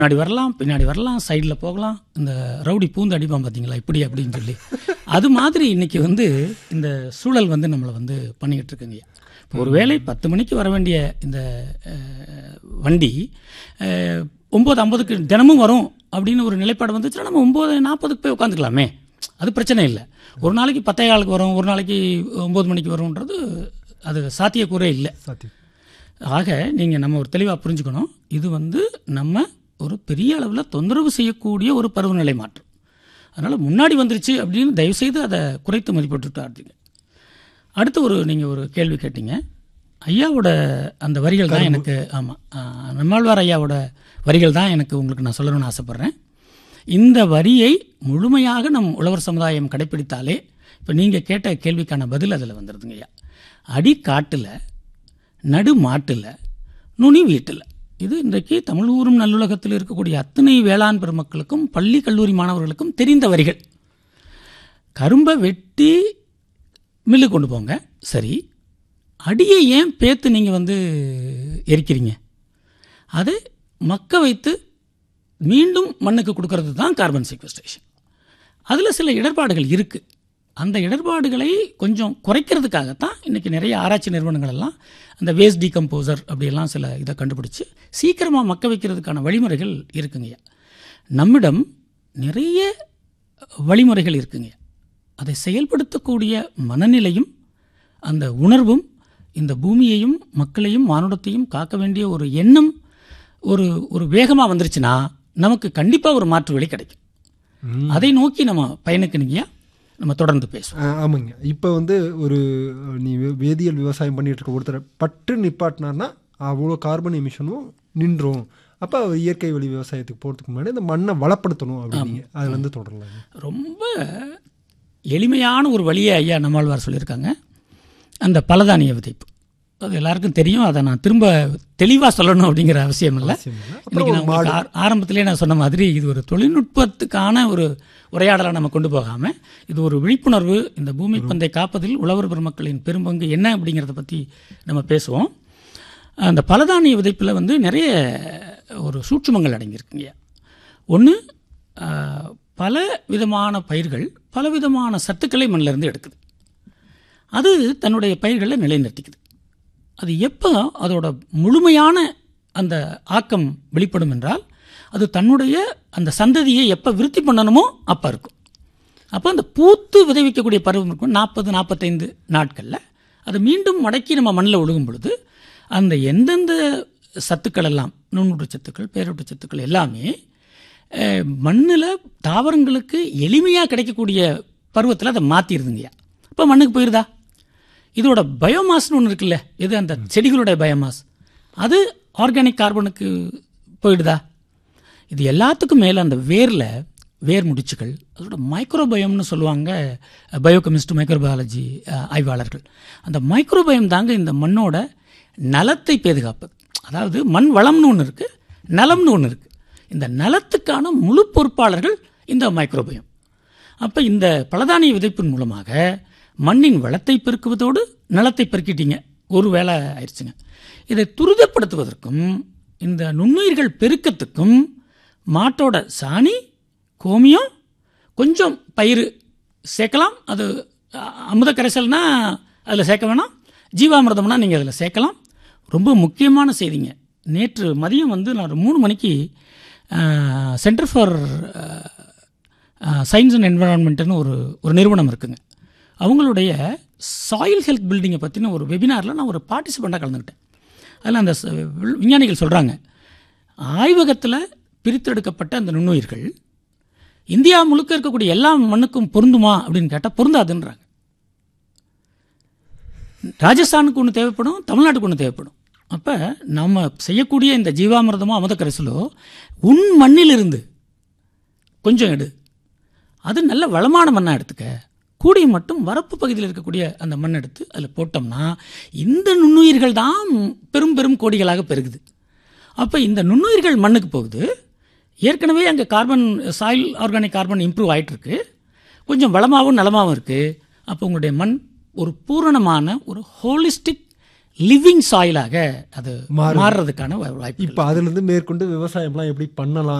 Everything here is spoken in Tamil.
முன்னாடி வரலாம் பின்னாடி வரலாம் சைடில் போகலாம் இந்த ரவுடி பூந்து அடிப்பான் பார்த்தீங்களா இப்படி அப்படின்னு சொல்லி அது மாதிரி இன்னைக்கு வந்து இந்த சூழல் வந்து நம்மளை வந்து பண்ணிக்கிட்டு இருக்குங்க இப்போ ஒருவேளை பத்து மணிக்கு வர வேண்டிய இந்த அஹ், வண்டி அஹ், ஒம்பது ஐம்பதுக்கு தினமும் வரும் அப்படின்னு ஒரு நிலைப்பாடு வந்துச்சுன்னா நம்ம ஒம்பது நாற்பதுக்கு போய் உட்காந்துக்கலாமே அது பிரச்சனை இல்லை ஒரு நாளைக்கு பத்தே காலுக்கு வரும் ஒரு நாளைக்கு ஒம்பது மணிக்கு வரும்ன்றது அது சாத்தியக்கூறே இல்லை சாத்தியம் ஆக நீங்கள் நம்ம ஒரு தெளிவாக புரிஞ்சுக்கணும் இது வந்து நம்ம ஒரு பெரிய அளவில் தொந்தரவு செய்யக்கூடிய ஒரு பருவநிலை மாற்றம் அதனால் முன்னாடி வந்துருச்சு அப்படின்னு தயவுசெய்து அதை குறைத்து மதிப்பிட்டுட்டாருங்க அடுத்து ஒரு நீங்கள் ஒரு கேள்வி கேட்டீங்க ஐயாவோட அந்த வரிகள் தான் எனக்கு ஆமாம் நம்மாழ்வார் ஐயாவோட வரிகள் தான் எனக்கு உங்களுக்கு நான் சொல்லணும்னு ஆசைப்பட்றேன் இந்த வரியை முழுமையாக நம் உழவர் சமுதாயம் கடைப்பிடித்தாலே இப்போ நீங்கள் கேட்ட கேள்விக்கான பதில் அதில் வந்துடுதுங்க ஐயா அடி காட்டில் நடு மாட்டில் நுனி வீட்டில் இது இன்றைக்கு தமிழ் ஊரும் நல்லுலகத்தில் இருக்கக்கூடிய அத்தனை வேளாண் பெருமக்களுக்கும் பள்ளி கல்லூரி மாணவர்களுக்கும் தெரிந்த வரிகள் கரும்பை வெட்டி மில்லு கொண்டு போங்க சரி அடியை ஏன் பேத்து நீங்கள் வந்து எரிக்கிறீங்க அதை மக்க வைத்து மீண்டும் மண்ணுக்கு கொடுக்கறது தான் கார்பன் செக்வஸ்ட்ரேஷன் அதில் சில இடர்பாடுகள் இருக்குது அந்த இடர்பாடுகளை கொஞ்சம் குறைக்கிறதுக்காகத்தான் இன்றைக்கி நிறைய ஆராய்ச்சி நிறுவனங்கள் எல்லாம் அந்த வேஸ்ட் டீகம்போசர் அப்படியெல்லாம் சில இதை கண்டுபிடிச்சு சீக்கிரமாக மக்க வைக்கிறதுக்கான வழிமுறைகள் இருக்குங்கய்யா நம்மிடம் நிறைய வழிமுறைகள் இருக்குங்க அதை செயல்படுத்தக்கூடிய மனநிலையும் அந்த உணர்வும் இந்த பூமியையும் மக்களையும் மானுடத்தையும் காக்க வேண்டிய ஒரு எண்ணம் ஒரு ஒரு வேகமாக வந்துருச்சுன்னா நமக்கு கண்டிப்பாக ஒரு மாற்று வழி கிடைக்கும் அதை நோக்கி நம்ம பயணிக்கணுங்கய்யா நம்ம தொடர்ந்து பேசுவோம் ஆ, ஆமாங்க இப்போ வந்து ஒரு நீ வே- வேதியியல் விவசாயம் பண்ணிட்டு இருக்க ஒருத்தரை பட்டு நிப்பாட்டினார்னா அவ்வளோ கார்பன் எமிஷனும் நின்றும் அப்போ அவர் இயற்கை வழி விவசாயத்துக்கு போகிறதுக்கு முன்னாடி இந்த மண்ணை வளப்படுத்தணும் அப்படிங்க அதுல இருந்து தொடரலாங்க ரொம்ப எளிமையான ஒரு வழியை ஐயா நம்மாழ்வார் சொல்லியிருக்காங்க அந்த பலதானிய விதைப்பு அது எல்லாருக்கும் தெரியும் அதை நான் திரும்ப தெளிவாக சொல்லணும் அப்படிங்கிற அவசியம் இல்லை அவசியம் இல்லை. அப்புறம் இன்னைக்கு ஒரு நான் உங்களுக்கு ஆர- ஆரம்பத்திலே நான் சொன்ன மாதிரி இது ஒரு தொழில்நுட்பத்துக்கான ஒரு உரையாடலை நம்ம கொண்டு போகாமல் இது ஒரு விழிப்புணர்வு இந்த பூமி பந்தை காப்பதில் உழவர் பெருமக்களின் பெரும்பங்கு என்ன அப்படிங்கிறத பற்றி நம்ம பேசுவோம் அந்த பலதானிய விதைப்பில் வந்து நிறைய ஒரு சூட்சுமங்கள் அடங்கியிருக்குங்க ஒன்று பல விதமான பயிர்கள் பல விதமான சத்துக்களை மண்ணிலிருந்து எடுக்குது அது தன்னுடைய பயிர்களை நிலைநிறுத்திக்குது அது எப்போ அதோட முழுமையான அந்த ஆக்கம் வெளிப்படும் என்றால் அது தன்னுடைய அந்த சந்ததியை எப்போ விருத்தி பண்ணணுமோ அப்போ இருக்கும் அப்போ அந்த பூத்து விளைவிக்கக்கூடிய பருவம் இருக்கும் நாற்பது நாற்பத்தைந்து நாட்களில் அதை மீண்டும் மடக்கி நம்ம மண்ணில் ஒழுகும் பொழுது அந்த எந்தெந்த சத்துக்கள் எல்லாம் நுண்ணூட்ட சத்துக்கள் பேரூட்ட சத்துக்கள் எல்லாமே மண்ணில் தாவரங்களுக்கு எளிமையாக கிடைக்கக்கூடிய பருவத்தில் அதை மாற்றிடுதுங்கய்யா இப்போ மண்ணுக்கு போயிருதா இதோட பயோமாஸ்னு ஒன்று இருக்குல்ல இது அந்த செடிகளுடைய பயோமாஸ் அது ஆர்கானிக் கார்பனுக்கு போயிடுதா இது எல்லாத்துக்கும் மேலே அந்த வேரில் வேர் முடிச்சுகள் அதோட மைக்ரோபயம்னு சொல்லுவாங்க பயோகெமிஸ்ட் மைக்ரோபயாலஜி ஆய்வாளர்கள் அந்த மைக்ரோபயம் தாங்க இந்த மண்ணோட நலத்தை பாதுகாப்பது அதாவது மண் வளம்னு ஒன்று இருக்குது நலம்னு ஒன்று இருக்குது இந்த நலத்துக்கான முழு பொறுப்பாளர்கள் இந்த மைக்ரோபயம் அப்போ இந்த பலதானிய விதைப்பின் மூலமாக மண்ணின் வளத்தை பெருக்குவதோடு நலத்தை பெருக்கிட்டீங்க ஒரு வேலை ஆயிடுச்சுங்க இதை துரிதப்படுத்துவதற்கும் இந்த நுண்ணுயிர்கள் பெருக்கத்துக்கும் மாட்டோட சாணி கோமியம் கொஞ்சம் பயிர் சேர்க்கலாம் அது அ- அமுத கரைசல்னா அதில் சேர்க்க வேணாம் ஜீவாமிர்தம்னா நீங்கள் அதில் சேர்க்கலாம் ரொம்ப முக்கியமான செய்திங்க நேற்று மதியம் வந்து நான் ஒரு மூணு மணிக்கு சென்டர் ஃபார் சயின்ஸ் அண்ட் என்வரான்மெண்ட்னு ஒரு ஒரு நிறுவனம் இருக்குங்க அவங்களுடைய சாயில் ஹெல்த் பில்டிங்கை பற்றின ஒரு வெபினாரில் நான் ஒரு பார்ட்டிசிபெண்ட்டாக கலந்துக்கிட்டேன் அதில் அந்த ச- வி- விஞ்ஞானிகள் சொல்கிறாங்க ஆய்வகத்தில் பிரித்தெடுக்கப்பட்ட அந்த நுண்ணுயிர்கள் இந்தியா முழுக்க இருக்கக்கூடிய எல்லா மண்ணுக்கும் பொருந்துமா அப்படின்னு கேட்டால் பொருந்தாதுன்றாங்க ராஜஸ்தானுக்கு ஒன்று தேவைப்படும் தமிழ்நாட்டுக்கு ஒன்று தேவைப்படும் அப்போ நம்ம செய்யக்கூடிய இந்த ஜீவாமிர்தமோ அமுத கரைசலோ உன் மண்ணிலிருந்து கொஞ்சம் எடு அது நல்ல வளமான மண்ணாக எடுத்துக்க கூடிய மட்டும் வரப்பு பகுதியில் இருக்கக்கூடிய அந்த மண் எடுத்து அதில் போட்டோம்னா இந்த நுண்ணுயிர்கள் தான் பெரும் பெரும் கோடிகளாக பெருகுது அப்போ இந்த நுண்ணுயிர்கள் மண்ணுக்கு போகுது ஏற்கனவே அங்கே carbon soil organic carbon improve ஆயிட்டு இருக்கு கொஞ்சம் வளமாகவும் நலமாகவும் இருக்குது அப்போ உங்களுடைய மண் ஒரு பூரணமான ஒரு ஹோலிஸ்டிக் லிவிங் சாயிலாக அது மாறுறதுக்கான ஒரு வாய்ப்பு இப்போ அதுலேருந்து மேற்கொண்டு விவசாயம்லாம் எப்படி பண்ணலாம்